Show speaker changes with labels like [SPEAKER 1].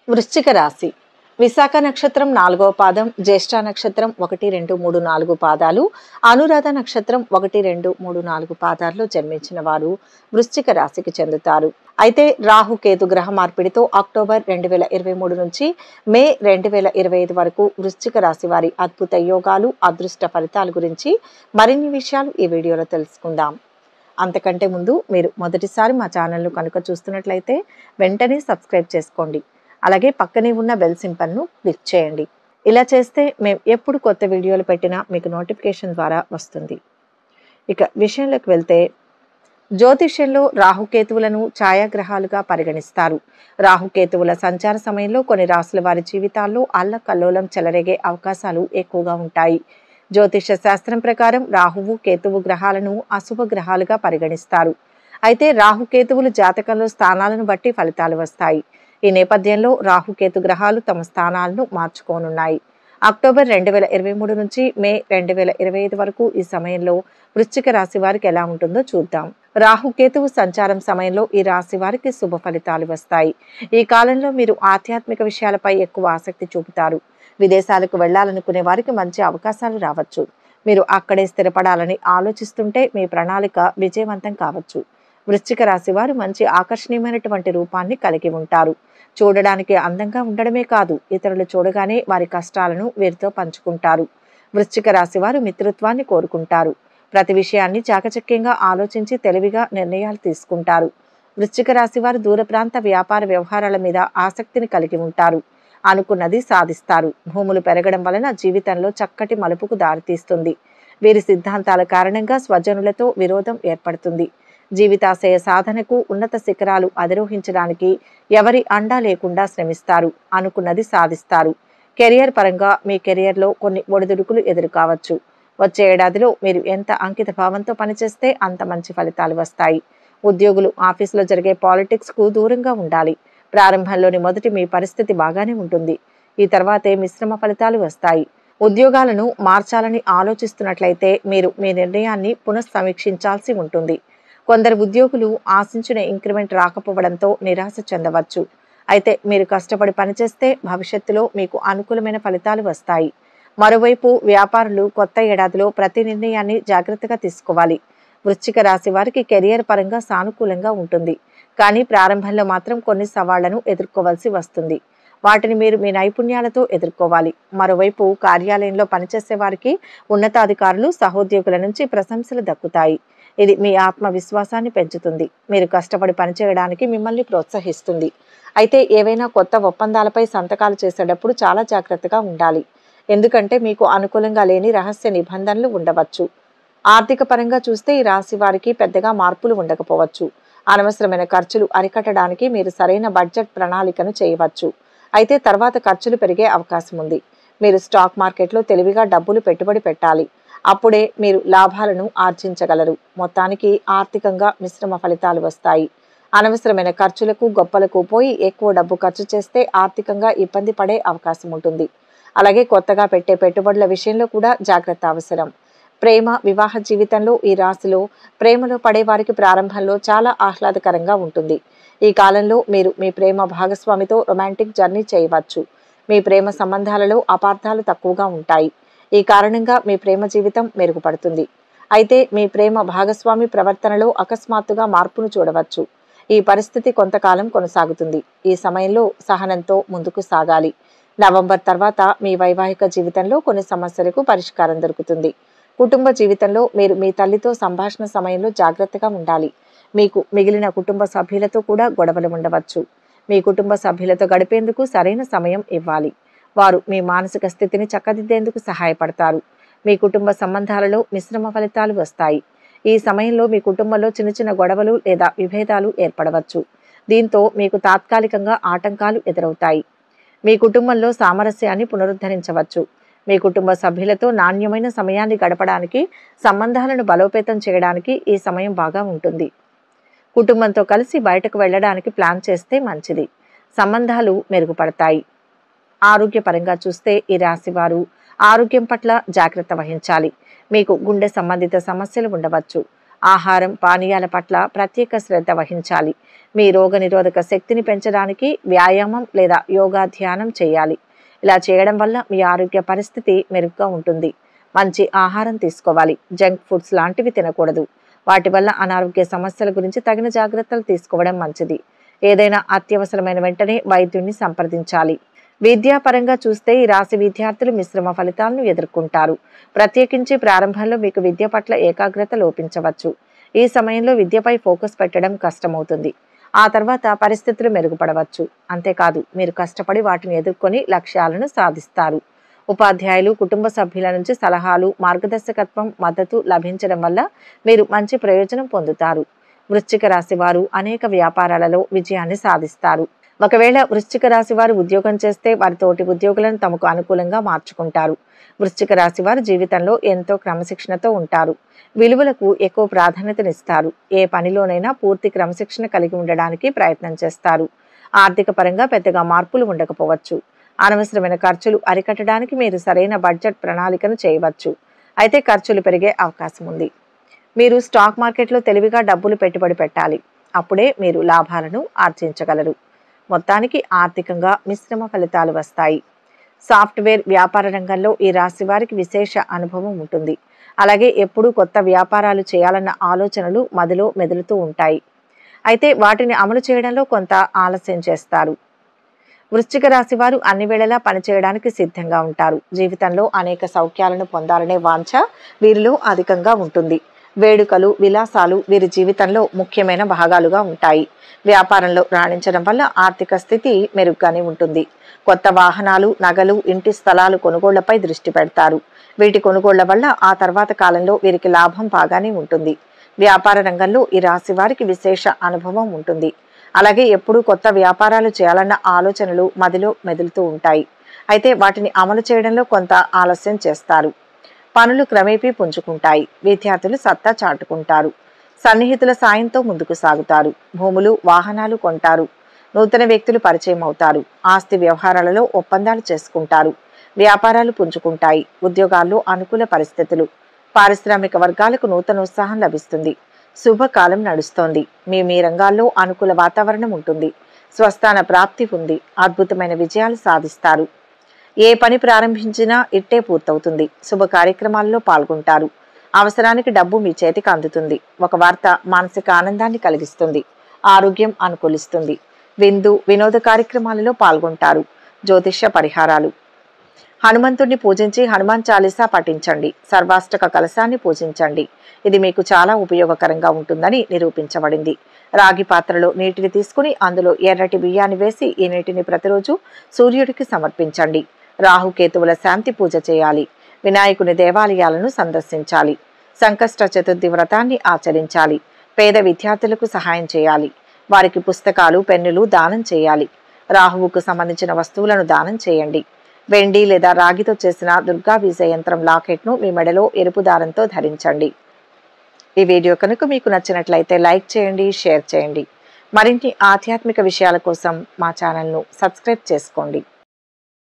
[SPEAKER 1] వృశ్చిక రాశి విశాఖ నక్షత్రం నాలుగవ పాదం జ్యేష్ఠ నక్షత్రం ఒకటి రెండు మూడు నాలుగు పాదాలు అనురాధ నక్షత్రం ఒకటి రెండు మూడు నాలుగు పాదాల్లో జన్మించిన వారు వృశ్చిక రాశికి చెందుతారు అయితే రాహు కేతు గ్రహ మార్పిడితో అక్టోబర్ రెండు వేల ఇరవై మూడు నుంచి మే రెండు వేల ఇరవై ఐదు వరకు వృశ్చిక రాశి వారి అద్భుత యోగాలు అదృష్ట ఫలితాల గురించి మరిన్ని విషయాలు ఈ వీడియోలో తెలుసుకుందాం అంతకంటే ముందు మీరు మొదటిసారి మా ఛానల్ను కనుక చూస్తున్నట్లయితే వెంటనే సబ్స్క్రైబ్ చేసుకోండి అలాగే పక్కనే ఉన్న బెల్ సింబల్ను క్లిక్ చేయండి ఇలా చేస్తే మేము ఎప్పుడు కొత్త వీడియోలు పెట్టినా మీకు నోటిఫికేషన్ ద్వారా వస్తుంది ఇక విషయంలోకి వెళ్తే జ్యోతిష్యంలో రాహుకేతువులను ఛాయాగ్రహాలుగా పరిగణిస్తారు రాహుకేతువుల సంచార సమయంలో కొన్ని రాసుల వారి జీవితాల్లో అల్లకల్లోలం చెలరేగే అవకాశాలు ఎక్కువగా ఉంటాయి జ్యోతిష శాస్త్రం ప్రకారం రాహువు కేతువు గ్రహాలను అశుభ గ్రహాలుగా పరిగణిస్తారు అయితే రాహుకేతువులు జాతకంలో స్థానాలను బట్టి ఫలితాలు వస్తాయి ఈ నేపథ్యంలో రాహుకేతు గ్రహాలు తమ స్థానాలను మార్చుకోనున్నాయి అక్టోబర్ రెండు వేల ఇరవై మూడు నుంచి మే రెండు వేల ఇరవై ఐదు వరకు ఈ సమయంలో వృశ్చిక రాశి వారికి ఎలా ఉంటుందో చూద్దాం రాహుకేతువు సంచారం సమయంలో ఈ రాశి వారికి శుభ ఫలితాలు వస్తాయి ఈ కాలంలో మీరు ఆధ్యాత్మిక విషయాలపై ఎక్కువ ఆసక్తి చూపుతారు విదేశాలకు వెళ్లాలనుకునే వారికి మంచి అవకాశాలు రావచ్చు మీరు అక్కడే స్థిరపడాలని ఆలోచిస్తుంటే మీ ప్రణాళిక విజయవంతం కావచ్చు వృశ్చిక రాశి వారు మంచి ఆకర్షణీయమైనటువంటి రూపాన్ని కలిగి ఉంటారు చూడడానికి అందంగా ఉండడమే కాదు ఇతరులు చూడగానే వారి కష్టాలను వీరితో పంచుకుంటారు వృశ్చిక రాశి వారు మిత్రత్వాన్ని కోరుకుంటారు ప్రతి విషయాన్ని చాకచక్యంగా ఆలోచించి తెలివిగా నిర్ణయాలు తీసుకుంటారు వృశ్చిక రాశి వారు దూర ప్రాంత వ్యాపార వ్యవహారాల మీద ఆసక్తిని కలిగి ఉంటారు అనుకున్నది సాధిస్తారు భూములు పెరగడం వలన జీవితంలో చక్కటి మలుపుకు దారితీస్తుంది వీరి సిద్ధాంతాల కారణంగా స్వజనులతో విరోధం ఏర్పడుతుంది జీవితాశయ సాధనకు ఉన్నత శిఖరాలు అధిరోహించడానికి ఎవరి అండా లేకుండా శ్రమిస్తారు అనుకున్నది సాధిస్తారు కెరియర్ పరంగా మీ కెరియర్లో కొన్ని ఒడిదుడుకులు ఎదురు కావచ్చు వచ్చే ఏడాదిలో మీరు ఎంత అంకిత భావంతో పనిచేస్తే అంత మంచి ఫలితాలు వస్తాయి ఉద్యోగులు ఆఫీసులో జరిగే పాలిటిక్స్కు దూరంగా ఉండాలి ప్రారంభంలోని మొదటి మీ పరిస్థితి బాగానే ఉంటుంది ఈ తర్వాతే మిశ్రమ ఫలితాలు వస్తాయి ఉద్యోగాలను మార్చాలని ఆలోచిస్తున్నట్లయితే మీరు మీ నిర్ణయాన్ని పునఃసమీక్షించాల్సి ఉంటుంది కొందరు ఉద్యోగులు ఆశించిన ఇంక్రిమెంట్ రాకపోవడంతో నిరాశ చెందవచ్చు అయితే మీరు కష్టపడి పనిచేస్తే భవిష్యత్తులో మీకు అనుకూలమైన ఫలితాలు వస్తాయి మరోవైపు వ్యాపారులు కొత్త ఏడాదిలో ప్రతి నిర్ణయాన్ని జాగ్రత్తగా తీసుకోవాలి వృశ్చిక రాశి వారికి కెరియర్ పరంగా సానుకూలంగా ఉంటుంది కానీ ప్రారంభంలో మాత్రం కొన్ని సవాళ్లను ఎదుర్కోవాల్సి వస్తుంది వాటిని మీరు మీ నైపుణ్యాలతో ఎదుర్కోవాలి మరోవైపు కార్యాలయంలో పనిచేసే వారికి ఉన్నతాధికారులు సహోద్యోగుల నుంచి ప్రశంసలు దక్కుతాయి ఇది మీ ఆత్మవిశ్వాసాన్ని పెంచుతుంది మీరు కష్టపడి పనిచేయడానికి మిమ్మల్ని ప్రోత్సహిస్తుంది అయితే ఏవైనా కొత్త ఒప్పందాలపై సంతకాలు చేసేటప్పుడు చాలా జాగ్రత్తగా ఉండాలి ఎందుకంటే మీకు అనుకూలంగా లేని రహస్య నిబంధనలు ఉండవచ్చు ఆర్థిక పరంగా చూస్తే ఈ రాశి వారికి పెద్దగా మార్పులు ఉండకపోవచ్చు అనవసరమైన ఖర్చులు అరికట్టడానికి మీరు సరైన బడ్జెట్ ప్రణాళికను చేయవచ్చు అయితే తర్వాత ఖర్చులు పెరిగే అవకాశం ఉంది మీరు స్టాక్ మార్కెట్లో తెలివిగా డబ్బులు పెట్టుబడి పెట్టాలి అప్పుడే మీరు లాభాలను ఆర్జించగలరు మొత్తానికి ఆర్థికంగా మిశ్రమ ఫలితాలు వస్తాయి అనవసరమైన ఖర్చులకు గొప్పలకు పోయి ఎక్కువ డబ్బు ఖర్చు చేస్తే ఆర్థికంగా ఇబ్బంది పడే అవకాశం ఉంటుంది అలాగే కొత్తగా పెట్టే పెట్టుబడుల విషయంలో కూడా జాగ్రత్త అవసరం ప్రేమ వివాహ జీవితంలో ఈ రాశిలో ప్రేమలో పడే వారికి ప్రారంభంలో చాలా ఆహ్లాదకరంగా ఉంటుంది ఈ కాలంలో మీరు మీ ప్రేమ భాగస్వామితో రొమాంటిక్ జర్నీ చేయవచ్చు మీ ప్రేమ సంబంధాలలో అపార్థాలు తక్కువగా ఉంటాయి ఈ కారణంగా మీ ప్రేమ జీవితం మెరుగుపడుతుంది అయితే మీ ప్రేమ భాగస్వామి ప్రవర్తనలో అకస్మాత్తుగా మార్పును చూడవచ్చు ఈ పరిస్థితి కొంతకాలం కొనసాగుతుంది ఈ సమయంలో సహనంతో ముందుకు సాగాలి నవంబర్ తర్వాత మీ వైవాహిక జీవితంలో కొన్ని సమస్యలకు పరిష్కారం దొరుకుతుంది కుటుంబ జీవితంలో మీరు మీ తల్లితో సంభాషణ సమయంలో జాగ్రత్తగా ఉండాలి మీకు మిగిలిన కుటుంబ సభ్యులతో కూడా గొడవలు ఉండవచ్చు మీ కుటుంబ సభ్యులతో గడిపేందుకు సరైన సమయం ఇవ్వాలి వారు మీ మానసిక స్థితిని చక్కదిద్దేందుకు సహాయపడతారు మీ కుటుంబ సంబంధాలలో మిశ్రమ ఫలితాలు వస్తాయి ఈ సమయంలో మీ కుటుంబంలో చిన్న చిన్న గొడవలు లేదా విభేదాలు ఏర్పడవచ్చు దీంతో మీకు తాత్కాలికంగా ఆటంకాలు ఎదురవుతాయి మీ కుటుంబంలో సామరస్యాన్ని పునరుద్ధరించవచ్చు మీ కుటుంబ సభ్యులతో నాణ్యమైన సమయాన్ని గడపడానికి సంబంధాలను బలోపేతం చేయడానికి ఈ సమయం బాగా ఉంటుంది కుటుంబంతో కలిసి బయటకు వెళ్ళడానికి ప్లాన్ చేస్తే మంచిది సంబంధాలు మెరుగుపడతాయి ఆరోగ్యపరంగా చూస్తే ఈ రాశి వారు ఆరోగ్యం పట్ల జాగ్రత్త వహించాలి మీకు గుండె సంబంధిత సమస్యలు ఉండవచ్చు ఆహారం పానీయాల పట్ల ప్రత్యేక శ్రద్ధ వహించాలి మీ రోగనిరోధక శక్తిని పెంచడానికి వ్యాయామం లేదా యోగా ధ్యానం చేయాలి ఇలా చేయడం వల్ల మీ ఆరోగ్య పరిస్థితి మెరుగ్గా ఉంటుంది మంచి ఆహారం తీసుకోవాలి జంక్ ఫుడ్స్ లాంటివి తినకూడదు వాటి వల్ల అనారోగ్య సమస్యల గురించి తగిన జాగ్రత్తలు తీసుకోవడం మంచిది ఏదైనా అత్యవసరమైన వెంటనే వైద్యుడిని సంప్రదించాలి విద్యాపరంగా చూస్తే ఈ రాశి విద్యార్థులు మిశ్రమ ఫలితాలను ఎదుర్కొంటారు ప్రత్యేకించి ప్రారంభంలో మీకు విద్య పట్ల ఏకాగ్రత లోపించవచ్చు ఈ సమయంలో విద్యపై ఫోకస్ పెట్టడం కష్టమవుతుంది ఆ తర్వాత పరిస్థితులు మెరుగుపడవచ్చు అంతేకాదు మీరు కష్టపడి వాటిని ఎదుర్కొని లక్ష్యాలను సాధిస్తారు ఉపాధ్యాయులు కుటుంబ సభ్యుల నుంచి సలహాలు మార్గదర్శకత్వం మద్దతు లభించడం వల్ల మీరు మంచి ప్రయోజనం పొందుతారు వృశ్చిక రాశి వారు అనేక వ్యాపారాలలో విజయాన్ని సాధిస్తారు ఒకవేళ వృశ్చిక రాశి వారు ఉద్యోగం చేస్తే వారి తోటి ఉద్యోగులను తమకు అనుకూలంగా మార్చుకుంటారు వృశ్చిక రాశి వారు జీవితంలో ఎంతో క్రమశిక్షణతో ఉంటారు విలువలకు ఎక్కువ ప్రాధాన్యతనిస్తారు ఏ పనిలోనైనా పూర్తి క్రమశిక్షణ కలిగి ఉండడానికి ప్రయత్నం చేస్తారు ఆర్థిక పరంగా పెద్దగా మార్పులు ఉండకపోవచ్చు అనవసరమైన ఖర్చులు అరికట్టడానికి మీరు సరైన బడ్జెట్ ప్రణాళికను చేయవచ్చు అయితే ఖర్చులు పెరిగే అవకాశం ఉంది మీరు స్టాక్ మార్కెట్లో తెలివిగా డబ్బులు పెట్టుబడి పెట్టాలి అప్పుడే మీరు లాభాలను ఆర్జించగలరు మొత్తానికి ఆర్థికంగా మిశ్రమ ఫలితాలు వస్తాయి సాఫ్ట్వేర్ వ్యాపార రంగంలో ఈ రాశి వారికి విశేష అనుభవం ఉంటుంది అలాగే ఎప్పుడూ కొత్త వ్యాపారాలు చేయాలన్న ఆలోచనలు మదిలో మెదులుతూ ఉంటాయి అయితే వాటిని అమలు చేయడంలో కొంత ఆలస్యం చేస్తారు వృశ్చిక రాశి వారు అన్ని వేళలా పనిచేయడానికి సిద్ధంగా ఉంటారు జీవితంలో అనేక సౌఖ్యాలను పొందాలనే వాంఛ వీరిలో అధికంగా ఉంటుంది వేడుకలు విలాసాలు వీరి జీవితంలో ముఖ్యమైన భాగాలుగా ఉంటాయి వ్యాపారంలో రాణించడం వల్ల ఆర్థిక స్థితి మెరుగ్గానే ఉంటుంది కొత్త వాహనాలు నగలు ఇంటి స్థలాలు కొనుగోళ్లపై దృష్టి పెడతారు వీటి కొనుగోళ్ల వల్ల ఆ తర్వాత కాలంలో వీరికి లాభం బాగానే ఉంటుంది వ్యాపార రంగంలో ఈ రాశి వారికి విశేష అనుభవం ఉంటుంది అలాగే ఎప్పుడూ కొత్త వ్యాపారాలు చేయాలన్న ఆలోచనలు మదిలో మెదులుతూ ఉంటాయి అయితే వాటిని అమలు చేయడంలో కొంత ఆలస్యం చేస్తారు పనులు క్రమేపీ పుంజుకుంటాయి విద్యార్థులు సత్తా చాటుకుంటారు సన్నిహితుల సాయంతో ముందుకు సాగుతారు భూములు వాహనాలు కొంటారు నూతన వ్యక్తులు పరిచయం అవుతారు ఆస్తి వ్యవహారాలలో ఒప్పందాలు చేసుకుంటారు వ్యాపారాలు పుంజుకుంటాయి ఉద్యోగాల్లో అనుకూల పరిస్థితులు పారిశ్రామిక వర్గాలకు నూతన ఉత్సాహం లభిస్తుంది శుభకాలం నడుస్తోంది మీ మీ రంగాల్లో అనుకూల వాతావరణం ఉంటుంది స్వస్థాన ప్రాప్తి ఉంది అద్భుతమైన విజయాలు సాధిస్తారు ఏ పని ప్రారంభించినా ఇట్టే పూర్తవుతుంది శుభ కార్యక్రమాల్లో పాల్గొంటారు అవసరానికి డబ్బు మీ చేతికి అందుతుంది ఒక వార్త మానసిక ఆనందాన్ని కలిగిస్తుంది ఆరోగ్యం అనుకూలిస్తుంది విందు వినోద కార్యక్రమాలలో పాల్గొంటారు జ్యోతిష్య పరిహారాలు హనుమంతుడిని పూజించి హనుమాన్ చాలీసా పఠించండి సర్వాష్టక కలశాన్ని పూజించండి ఇది మీకు చాలా ఉపయోగకరంగా ఉంటుందని నిరూపించబడింది రాగి పాత్రలో నీటిని తీసుకుని అందులో ఎర్రటి బియ్యాన్ని వేసి ఈ నీటిని ప్రతిరోజు సూర్యుడికి సమర్పించండి రాహుకేతువుల శాంతి పూజ చేయాలి వినాయకుని దేవాలయాలను సందర్శించాలి సంకష్ట చతుర్థి వ్రతాన్ని ఆచరించాలి పేద విద్యార్థులకు సహాయం చేయాలి వారికి పుస్తకాలు పెన్నులు దానం చేయాలి రాహువుకు సంబంధించిన వస్తువులను దానం చేయండి వెండి లేదా రాగితో చేసిన దుర్గా విజయ యంత్రం లాకెట్ను మీ మెడలో ఎరుపు దారంతో ధరించండి ఈ వీడియో కనుక మీకు నచ్చినట్లయితే లైక్ చేయండి షేర్ చేయండి మరిన్ని ఆధ్యాత్మిక విషయాల కోసం మా ఛానల్ను సబ్స్క్రైబ్ చేసుకోండి